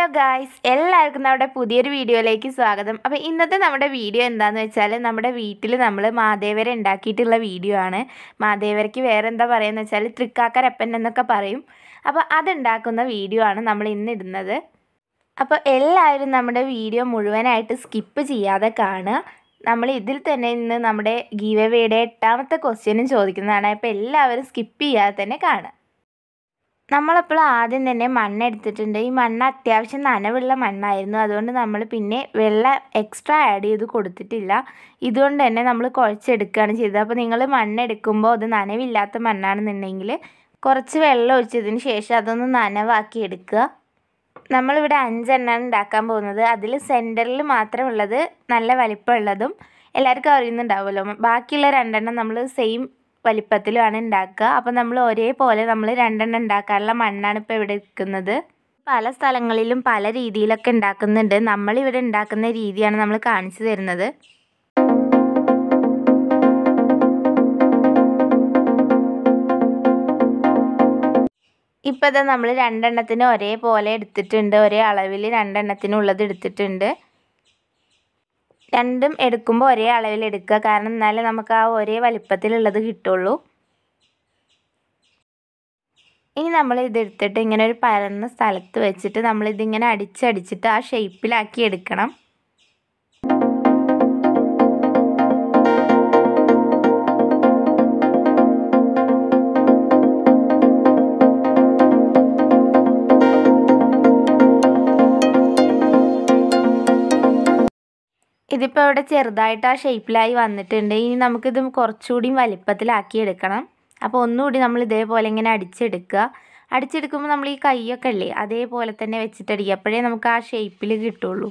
guys എല്ലാവർക്കും നമ്മുടെ പുതിയൊരു വീഡിയോയിലേക്ക് സ്വാഗതം അപ്പോൾ ഇന്നത്തെ നമ്മുടെ വീഡിയോ എന്താണെന്ന് വെച്ചാൽ നമ്മുടെ വീട്ടിൽ നമ്മൾ മാതേവര ഉണ്ടാക്കിയിട്ടുള്ള വീഡിയോ ആണ് മാതേവരയ്ക്ക് വേറെ എന്താ പറയുക വെച്ചാൽ തൃക്കാക്കരപ്പൻ എന്നൊക്കെ പറയും അപ്പോൾ അതുണ്ടാക്കുന്ന വീഡിയോ ആണ് നമ്മൾ ഇന്ന് ഇടുന്നത് അപ്പോൾ എല്ലാവരും നമ്മുടെ വീഡിയോ മുഴുവനായിട്ട് സ്കിപ്പ് ചെയ്യാതെ കാണുക നമ്മൾ ഇതിൽ തന്നെ ഇന്ന് നമ്മുടെ ഗീവവേയുടെ എട്ടാമത്തെ ക്വസ്റ്റ്യനും ചോദിക്കുന്നതാണ് അപ്പോൾ എല്ലാവരും സ്കിപ്പ് ചെയ്യാതെ തന്നെ കാണുക നമ്മളപ്പോൾ ആദ്യം തന്നെ മണ്ണ് എടുത്തിട്ടുണ്ട് ഈ മണ്ണ് അത്യാവശ്യം നനവുള്ള മണ്ണായിരുന്നു അതുകൊണ്ട് നമ്മൾ പിന്നെ വെള്ളം എക്സ്ട്രാ ആഡ് ചെയ്ത് കൊടുത്തിട്ടില്ല ഇതുകൊണ്ട് തന്നെ നമ്മൾ കുഴച്ചെടുക്കുകയാണ് ചെയ്തത് അപ്പോൾ നിങ്ങൾ മണ്ണ് എടുക്കുമ്പോൾ അത് നനവില്ലാത്ത മണ്ണാണെന്നുണ്ടെങ്കിൽ കുറച്ച് വെള്ളം ഒഴിച്ചതിന് ശേഷം അതൊന്ന് നനവാക്കി എടുക്കുക നമ്മളിവിടെ അഞ്ചെണ്ണമാണ് ഉണ്ടാക്കാൻ പോകുന്നത് അതിൽ സെൻറ്ററിൽ മാത്രമുള്ളത് നല്ല വലിപ്പമുള്ളതും എല്ലാവർക്കും അറിയുന്നുണ്ടാവുമല്ലോ ബാക്കിയുള്ള രണ്ടെണ്ണം നമ്മൾ സെയിം വലിപ്പത്തിലുമാണ് ഉണ്ടാക്കുക അപ്പോൾ നമ്മൾ ഒരേപോലെ നമ്മൾ രണ്ടെണ്ണം ഉണ്ടാക്കാനുള്ള മണ്ണാണ് ഇപ്പോൾ ഇവിടെ എടുക്കുന്നത് പല സ്ഥലങ്ങളിലും പല രീതിയിലൊക്കെ ഉണ്ടാക്കുന്നുണ്ട് നമ്മളിവിടെ ഉണ്ടാക്കുന്ന രീതിയാണ് നമ്മൾ കാണിച്ചു തരുന്നത് ഇപ്പോൾ ഇത് നമ്മൾ രണ്ടെണ്ണത്തിന് ഒരേപോലെ എടുത്തിട്ടുണ്ട് ഒരേ അളവിൽ രണ്ടെണ്ണത്തിനുള്ളത് എടുത്തിട്ടുണ്ട് രണ്ടും എടുക്കുമ്പോൾ ഒരേ അളവിൽ എടുക്കുക കാരണം എന്നാലേ നമുക്ക് ആ ഒരേ വലിപ്പത്തിലുള്ളത് കിട്ടുള്ളൂ ഇനി നമ്മൾ ഇതെടുത്തിട്ട് ഇങ്ങനെ ഒരു പരന്ന സ്ഥലത്ത് വെച്ചിട്ട് നമ്മളിതിങ്ങനെ അടിച്ചടിച്ചിട്ട് ആ ഷേപ്പിലാക്കി എടുക്കണം ഇതിപ്പോൾ ഇവിടെ ചെറുതായിട്ട് ആ ഷേപ്പിലായി വന്നിട്ടുണ്ട് ഇനി നമുക്കിത് കുറച്ചുകൂടി വലിപ്പത്തിലാക്കി എടുക്കണം അപ്പോൾ ഒന്നുകൂടി നമ്മൾ ഇതേപോലെ ഇങ്ങനെ അടിച്ചെടുക്കുക അടിച്ചെടുക്കുമ്പോൾ നമ്മൾ ഈ കൈയൊക്കെ അല്ലേ അതേപോലെ തന്നെ വെച്ചിട്ടടിക്കുക അപ്പോഴേ നമുക്ക് ആ ഷേപ്പിൽ കിട്ടുള്ളൂ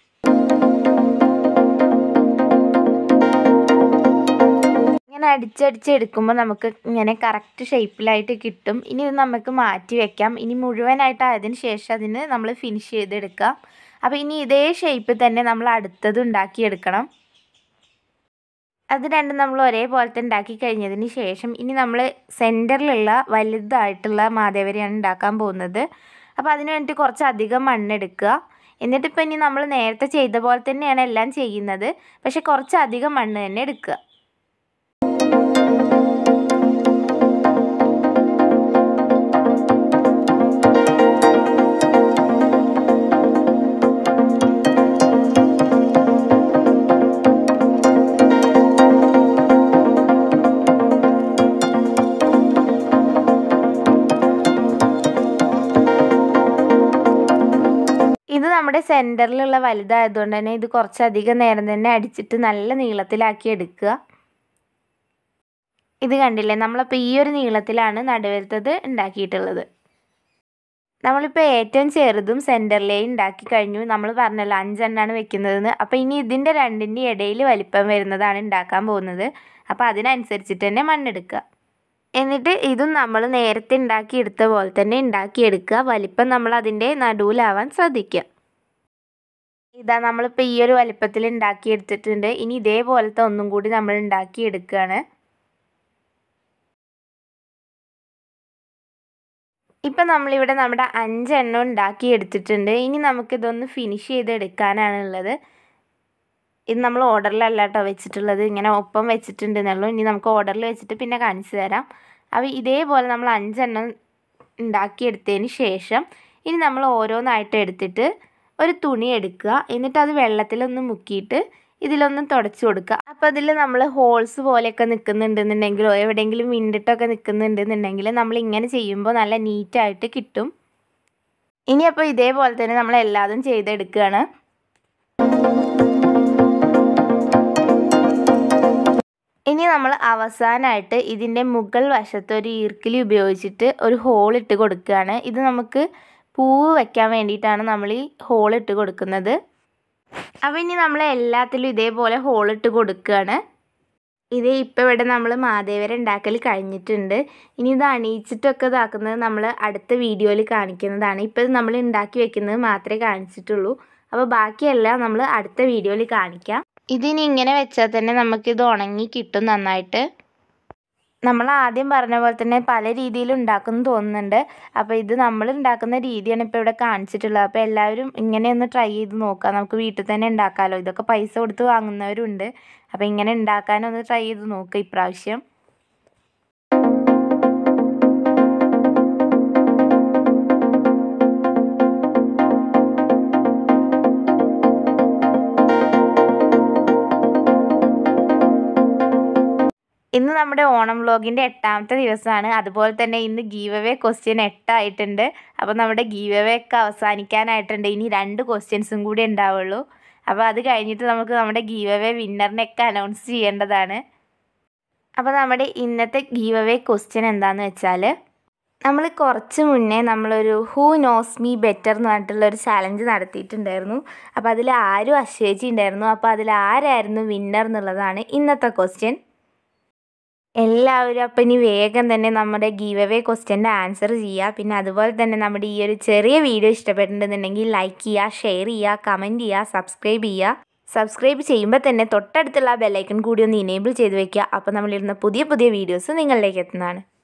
ഇങ്ങനെ അടിച്ചടിച്ചെടുക്കുമ്പോൾ നമുക്ക് ഇങ്ങനെ കറക്റ്റ് ഷേപ്പിലായിട്ട് കിട്ടും ഇനി ഇത് നമുക്ക് മാറ്റി വെക്കാം ഇനി മുഴുവനായിട്ട് ആയതിന് ശേഷം അതിന് നമ്മൾ ഫിനിഷ് ചെയ്തെടുക്കാം അപ്പോൾ ഇനി ഇതേ ഷേപ്പിൽ തന്നെ നമ്മൾ അടുത്തത് ഉണ്ടാക്കിയെടുക്കണം അത് രണ്ടും നമ്മൾ ഒരേപോലത്തെ ഉണ്ടാക്കി കഴിഞ്ഞതിന് ശേഷം ഇനി നമ്മൾ സെൻറ്ററിലുള്ള വലുതായിട്ടുള്ള മാതേവരിയാണ് ഉണ്ടാക്കാൻ പോകുന്നത് അപ്പോൾ അതിന് വേണ്ടിയിട്ട് കുറച്ച് അധികം മണ്ണെടുക്കുക എന്നിട്ട് ഇപ്പോൾ ഇനി നമ്മൾ നേരത്തെ ചെയ്ത പോലെ തന്നെയാണ് എല്ലാം ചെയ്യുന്നത് പക്ഷേ കുറച്ച് അധികം മണ്ണ് തന്നെ എടുക്കുക ഇത് നമ്മുടെ സെൻറ്ററിലുള്ള വലുതായതുകൊണ്ട് തന്നെ ഇത് കുറച്ചധികം നേരം തന്നെ അടിച്ചിട്ട് നല്ല നീളത്തിലാക്കി എടുക്കുക ഇത് കണ്ടില്ലേ നമ്മളപ്പോൾ ഈ ഒരു നീളത്തിലാണ് നടുവരുത്തത് ഉണ്ടാക്കിയിട്ടുള്ളത് നമ്മളിപ്പോൾ ഏറ്റവും ചെറുതും സെൻറ്ററിലേയും ഉണ്ടാക്കി കഴിഞ്ഞു നമ്മൾ പറഞ്ഞല്ലോ അഞ്ചെണ്ണമാണ് വെക്കുന്നതെന്ന് അപ്പോൾ ഇനി ഇതിൻ്റെ രണ്ടിൻ്റെ ഇടയിൽ വലിപ്പം വരുന്നതാണ് ഉണ്ടാക്കാൻ പോകുന്നത് അപ്പോൾ അതിനനുസരിച്ചിട്ട് തന്നെ മണ്ണെടുക്കുക എന്നിട്ട് ഇതും നമ്മൾ നേരത്തെ ഉണ്ടാക്കിയെടുത്ത പോലെ തന്നെ ഉണ്ടാക്കിയെടുക്കുക വലിപ്പം നമ്മൾ അതിൻ്റെ നടുവിലാവാൻ ശ്രദ്ധിക്കുക ഇതാ നമ്മളിപ്പോൾ ഈ ഒരു വലിപ്പത്തിൽ ഉണ്ടാക്കിയെടുത്തിട്ടുണ്ട് ഇനി ഇതേപോലത്തെ ഒന്നും കൂടി നമ്മൾ ഉണ്ടാക്കിയെടുക്കുകയാണ് ഇപ്പം നമ്മളിവിടെ നമ്മുടെ അഞ്ചെണ്ണം ഉണ്ടാക്കി എടുത്തിട്ടുണ്ട് ഇനി നമുക്കിതൊന്ന് ഫിനിഷ് ചെയ്തെടുക്കാനാണ് ഉള്ളത് ഇത് നമ്മൾ ഓർഡറിലല്ല കേട്ടോ വെച്ചിട്ടുള്ളത് ഇങ്ങനെ ഒപ്പം വെച്ചിട്ടുണ്ട് എന്നുള്ളൂ ഇനി നമുക്ക് ഓർഡറിൽ വെച്ചിട്ട് പിന്നെ കാണിച്ചു തരാം അപ്പോൾ ഇതേപോലെ നമ്മൾ അഞ്ചെണ്ണം ഉണ്ടാക്കിയെടുത്തതിന് ശേഷം ഇനി നമ്മൾ ഓരോന്നായിട്ട് എടുത്തിട്ട് ഒരു തുണി എടുക്കുക എന്നിട്ട് അത് വെള്ളത്തിലൊന്ന് മുക്കിയിട്ട് ഇതിലൊന്ന് തുടച്ചു കൊടുക്കുക അപ്പോൾ അതിൽ നമ്മൾ ഹോൾസ് പോലെയൊക്കെ നിൽക്കുന്നുണ്ടെന്നുണ്ടെങ്കിലോ എവിടെയെങ്കിലും വിണ്ടിട്ടൊക്കെ നിൽക്കുന്നുണ്ടെന്നുണ്ടെങ്കിൽ നമ്മൾ ഇങ്ങനെ ചെയ്യുമ്പോൾ നല്ല നീറ്റായിട്ട് കിട്ടും ഇനി അപ്പോൾ ഇതേപോലെ തന്നെ നമ്മൾ എല്ലാതും ചെയ്തെടുക്കുകയാണ് ഇനി നമ്മൾ അവസാനമായിട്ട് ഇതിൻ്റെ മുകൾ വശത്ത് ഒരു ഈർക്കിലി ഉപയോഗിച്ചിട്ട് ഒരു ഹോൾ ഇട്ട് കൊടുക്കുകയാണ് ഇത് നമുക്ക് പൂവ് വെക്കാൻ വേണ്ടിയിട്ടാണ് നമ്മൾ ഈ ഹോൾ ഇട്ട് കൊടുക്കുന്നത് അപ്പോൾ ഇനി നമ്മൾ എല്ലാത്തിലും ഇതേപോലെ ഹോൾ ഇട്ട് കൊടുക്കുകയാണ് ഇത് ഇപ്പോൾ ഇവിടെ നമ്മൾ മാതേവര ഉണ്ടാക്കൽ കഴിഞ്ഞിട്ടുണ്ട് ഇനി ഇത് അണിയിച്ചിട്ടൊക്കെ ഇതാക്കുന്നത് നമ്മൾ അടുത്ത വീഡിയോയിൽ കാണിക്കുന്നതാണ് ഇപ്പോൾ ഇത് നമ്മൾ ഉണ്ടാക്കി വെക്കുന്നത് മാത്രമേ കാണിച്ചിട്ടുള്ളൂ അപ്പോൾ ബാക്കിയെല്ലാം നമ്മൾ അടുത്ത വീഡിയോയിൽ കാണിക്കാം ഇതിനി ഇങ്ങനെ വെച്ചാൽ തന്നെ നമുക്കിത് ഉണങ്ങി കിട്ടും നന്നായിട്ട് നമ്മൾ ആദ്യം പറഞ്ഞ പോലെ തന്നെ പല രീതിയിൽ ഉണ്ടാക്കുന്നു തോന്നുന്നുണ്ട് അപ്പോൾ ഇത് നമ്മൾ ഉണ്ടാക്കുന്ന രീതിയാണ് ഇപ്പോൾ ഇവിടെ കാണിച്ചിട്ടുള്ളത് അപ്പോൾ എല്ലാവരും ഇങ്ങനെ ഒന്ന് ട്രൈ ചെയ്ത് നോക്കാം നമുക്ക് വീട്ടിൽ തന്നെ ഉണ്ടാക്കാമല്ലോ ഇതൊക്കെ പൈസ കൊടുത്ത് വാങ്ങുന്നവരുണ്ട് അപ്പോൾ ഇങ്ങനെ ഉണ്ടാക്കാനൊന്ന് ട്രൈ ചെയ്ത് നോക്കുക ഇപ്രാവശ്യം ഇന്ന് നമ്മുടെ ഓണം വ്ലോഗിൻ്റെ എട്ടാമത്തെ ദിവസമാണ് അതുപോലെ തന്നെ ഇന്ന് ഗീവ് അവേ ക്വസ്റ്റ്യൻ എട്ടായിട്ടുണ്ട് അപ്പോൾ നമ്മുടെ ഗീവ് അവേ ഒക്കെ അവസാനിക്കാനായിട്ടുണ്ട് ഇനി രണ്ട് ക്വസ്റ്റ്യൻസും കൂടി ഉണ്ടാവുള്ളൂ അപ്പോൾ അത് കഴിഞ്ഞിട്ട് നമുക്ക് നമ്മുടെ ഗീവ് അവേ വിന്നറിനെയൊക്കെ അനൗൺസ് ചെയ്യേണ്ടതാണ് അപ്പോൾ നമ്മുടെ ഇന്നത്തെ ഗീവ് അവേ ക്വസ്റ്റ്യൻ എന്താണെന്ന് വെച്ചാൽ നമ്മൾ കുറച്ച് മുന്നേ നമ്മളൊരു ഹൂ നോസ് മീ ബെറ്റർ എന്ന് പറഞ്ഞിട്ടുള്ള ഒരു ചലഞ്ച് നടത്തിയിട്ടുണ്ടായിരുന്നു അപ്പോൾ അതിൽ ആരും അശ്വേജി ഉണ്ടായിരുന്നു അപ്പോൾ അതിൽ ആരായിരുന്നു വിന്നർ എന്നുള്ളതാണ് ഇന്നത്തെ ക്വസ്റ്റ്യൻ എല്ലാവരും അപ്പം ഇനി വേഗം തന്നെ നമ്മുടെ ഗീവ് അവേ ക്വസ്റ്റ്യൻ്റെ ആൻസർ ചെയ്യുക പിന്നെ അതുപോലെ തന്നെ നമ്മുടെ ഈ ഒരു ചെറിയ വീഡിയോ ഇഷ്ടപ്പെട്ടിട്ടുണ്ടെന്നുണ്ടെങ്കിൽ ലൈക്ക് ചെയ്യുക ഷെയർ ചെയ്യുക കമൻറ്റ് ചെയ്യുക സബ്സ്ക്രൈബ് ചെയ്യുക സബ്സ്ക്രൈബ് ചെയ്യുമ്പോൾ തന്നെ തൊട്ടടുത്തുള്ള ബെല്ലൈക്കൺ കൂടി ഒന്ന് ഇനേബിൾ ചെയ്ത് വെക്കുക അപ്പോൾ നമ്മളിരുന്ന പുതിയ പുതിയ വീഡിയോസ് നിങ്ങളിലേക്ക് എത്തുന്നതാണ്